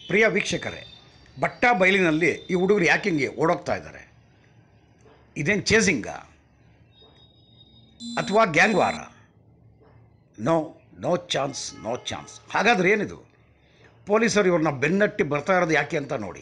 ಪ್ರಿಯ ವೀಕ್ಷಕರೇ ಬಟ್ಟ ಬಯಲಿನಲ್ಲಿ ಈ ಹುಡುಗರು ಯಾಕೆ ಹಿಂಗೆ ಓಡೋಗ್ತಾ ಇದ್ದಾರೆ ಇದೇನು ಚೇಸಿಂಗ ಅಥವಾ gang war no no chance no chance ಹಾಗಾದ್ರೆ ಏನಿದು ಪೊಲೀಸರು ಇವ್ರನ್ನ ಬೆನ್ನಟ್ಟಿ ಬರ್ತಾ ಇರೋದು ಯಾಕೆ ಅಂತ ನೋಡಿ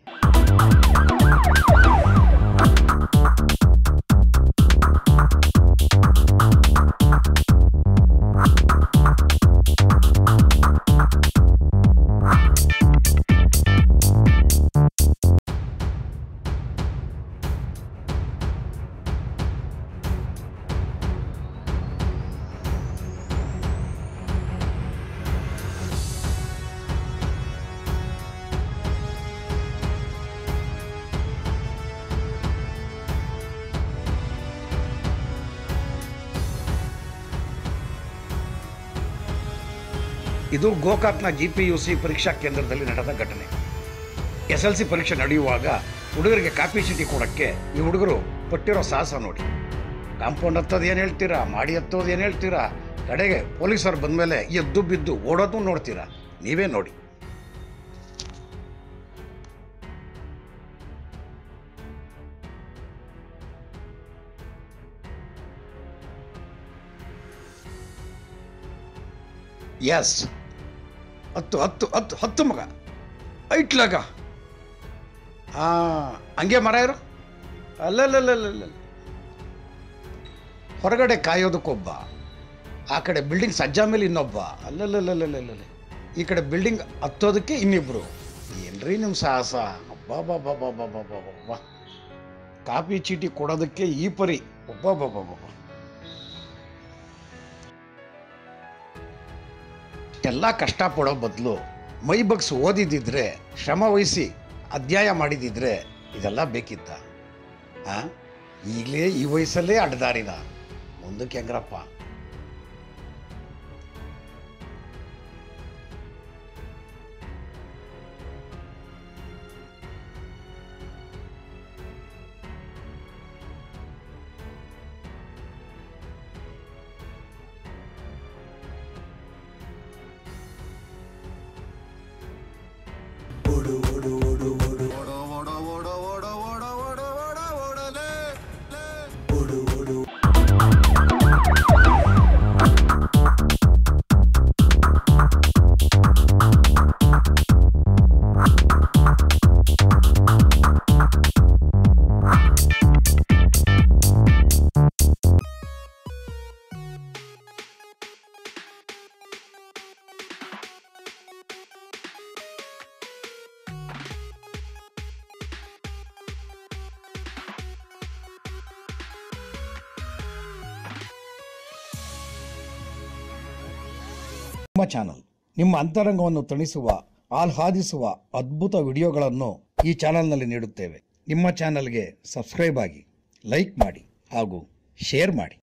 ಇದು ಗೋಕಾಕ್ನ ಜಿ ಪಿ ಯು ಸಿ ಪರೀಕ್ಷಾ ಕೇಂದ್ರದಲ್ಲಿ ನಡೆದ ಘಟನೆ ಎಸ್ ಎಲ್ ಸಿ ಪರೀಕ್ಷೆ ನಡೆಯುವಾಗ ಹುಡುಗರಿಗೆ ಕಾಪಿ ಚೀಟಿ ಕೊಡೋಕ್ಕೆ ಈ ಹುಡುಗರು ಪಟ್ಟಿರೋ ಸಾಹಸ ನೋಡಿ ಕಾಂಪೌಂಡ್ ಹತ್ತೋದು ಏನು ಹೇಳ್ತೀರಾ ಮಾಡಿ ಹತ್ತೋದು ಏನು ಹೇಳ್ತೀರಾ ಕಡೆಗೆ ಪೊಲೀಸರು ಬಂದಮೇಲೆ ಎದ್ದು ಬಿದ್ದು ಓಡೋದು ನೋಡ್ತೀರಾ ನೀವೇ ನೋಡಿ ಎಸ್ ಹತ್ತು ಹತ್ತು ಹತ್ತು ಹತ್ತು ಮಗ ಐಟ್ಲಾಗ ಹಾಂ ಹಂಗೆ ಮರ ಇರು ಅಲ್ಲಲ್ಲಲ್ಲಲ್ಲ ಹೊರಗಡೆ ಕಾಯೋದಕ್ಕೊಬ್ಬ ಆ ಕಡೆ ಬಿಲ್ಡಿಂಗ್ ಸಜ್ಜಾ ಮೇಲೆ ಇನ್ನೊಬ್ಬ ಅಲ್ಲಲ್ಲಲ್ಲಲ್ಲಲ್ಲ ಈ ಕಡೆ ಬಿಲ್ಡಿಂಗ್ ಹತ್ತೋದಕ್ಕೆ ಇನ್ನಿಬ್ರು ಏನ್ರಿ ನಿಮ್ಮ ಸಾಹಸ ಅಬ್ಬಾ ಕಾಪಿ ಚೀಟಿ ಕೊಡೋದಕ್ಕೆ ಈ ಪರಿ ಒಬ್ಬ ಎಲ್ಲ ಕಷ್ಟಪಡೋ ಬದಲು ಮೈ ಬಗ್ಸ್ ಓದಿದ್ದಿದ್ರೆ ಶ್ರಮ ವಹಿಸಿ ಅಧ್ಯಾಯ ಮಾಡಿದಿದ್ರೆ ಇದೆಲ್ಲ ಬೇಕಿತ್ತ ಆ ಈಗಲೇ ಈ ವಯಸ್ಸಲ್ಲೇ ಅಡ್ಡದಾರಿನ ಮುಂದಕ್ಕೆ ಹೆಂಗ್ರಪ್ಪ ನಿಮ್ಮ ಚಾನಲ್ ನಿಮ್ಮ ಅಂತರಂಗವನ್ನು ತಣಿಸುವ ಆಹ್ಲಾದಿಸುವ ಅದ್ಭುತ ವಿಡಿಯೋಗಳನ್ನು ಈ ಚಾನಲ್ನಲ್ಲಿ ನೀಡುತ್ತೇವೆ ನಿಮ್ಮ ಚಾನಲ್ಗೆ ಸಬ್ಸ್ಕ್ರೈಬ್ ಆಗಿ ಲೈಕ್ ಮಾಡಿ ಹಾಗೂ ಶೇರ್ ಮಾಡಿ